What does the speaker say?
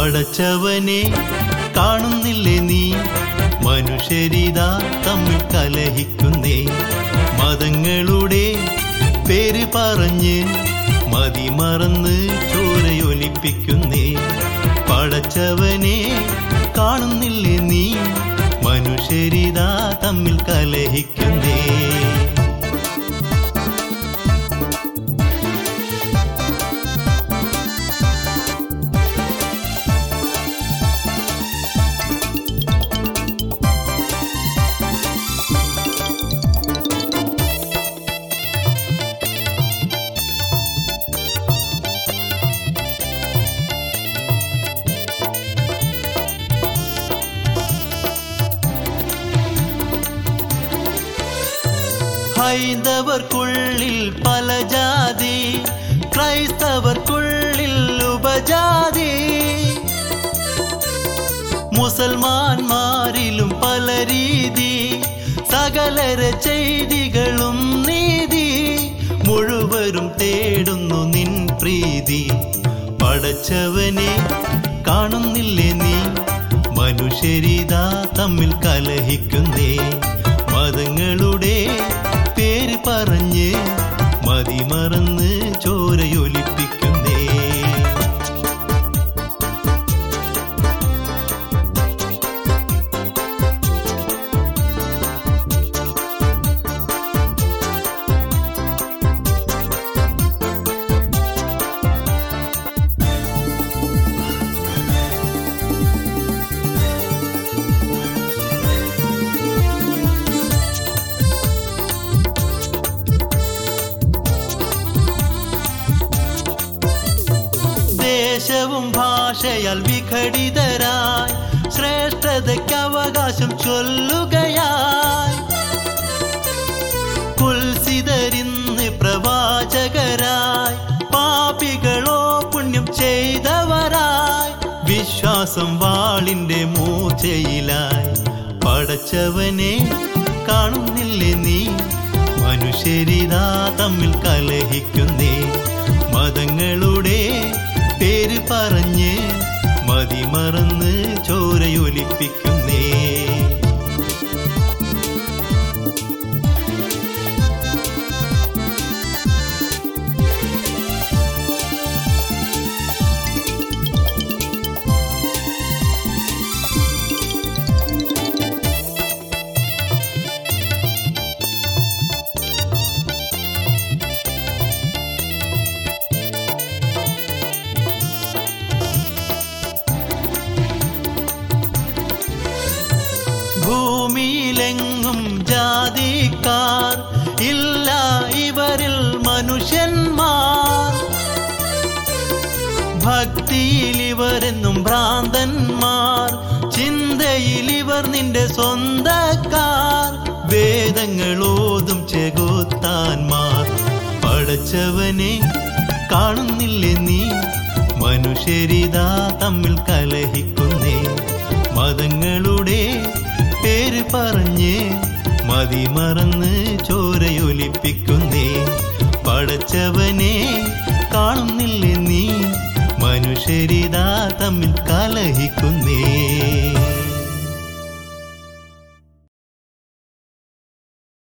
പടച്ചവനെ കാണുന്നില്ലേ നീ മനുഷ്യരിതാ തമ്മിൽ കലഹിക്കുന്നേ മതങ്ങളുടെ പേര് പറഞ്ഞ് മതിമറന്ന് ചോരയൊലിപ്പിക്കുന്നേ പടച്ചവനെ കാണുന്നില്ലേ നീ മനുഷ്യരിതാ തമ്മിൽ കലഹിക്കുന്നേ ഹൈന്ദവർക്കുള്ളിൽ പല ജാതി ക്രൈസ്തവർക്കുള്ളിൽ ഉപജാതി മുസൽമാന്മാരിലും പല രീതി സകലര ചെയ്തികളും നീതി മുഴുവരും തേടുന്നു നിൻ പ്രീതി പടച്ചവനെ കാണുന്നില്ലേ നീ മനുഷ്യരിതാ തമ്മിൽ കലഹിക്കുന്നേ മതങ്ങളുടെ പേര് പറഞ്ഞ് മതിമറന്ന് ചോരയൊലിപ്പിക്കുന്നേ ദേശവും ഭാഷയാൽ വിഘടിതരായി ശ്രേഷ്ഠതയ്ക്ക് അവകാശം ചൊല്ലുകയായി കുൽസിതരിന്ന് പ്രവാചകരായി പാപികളോ പുണ്യം ചെയ്തവരായി വിശ്വാസം വാളിന്റെ മൂച്ചയിലായി പടച്ചവനെ കാണുന്നില്ലേ നീ മനുഷ്യരിതാ തമ്മിൽ കലഹിക്കുന്നേ മതങ്ങളുടെ പേര് പറഞ്ഞ് മതിമറന്ന് ചോരയൊലിപ്പിക്കുന്നേ ഭൂമിയിലെങ്ങും ജാതിക്കാർ ഇല്ല ഇവരിൽ മനുഷ്യന്മാർ ഭക്തിയിൽ ഇവരെന്നും ഭ്രാന്തന്മാർ ചിന്തയിൽ ഇവർ നിന്റെ സ്വന്തക്കാർ വേദങ്ങൾ ഓതും ചെകുത്താന്മാർ പടച്ചവനെ കാണുന്നില്ലേ നീ മനുഷ്യരിതാ തമ്മിൽ കലഹിക്കുന്നേ മതങ്ങളുടെ പേര് പറഞ്ഞ് മതിമറന്ന് ചോരയൊലിപ്പിക്കുന്നേ പടച്ചവനെ കാണുന്നില്ലേ നീ മനുഷ്യരിതാ തമ്മിൽ കലഹിക്കുന്നേ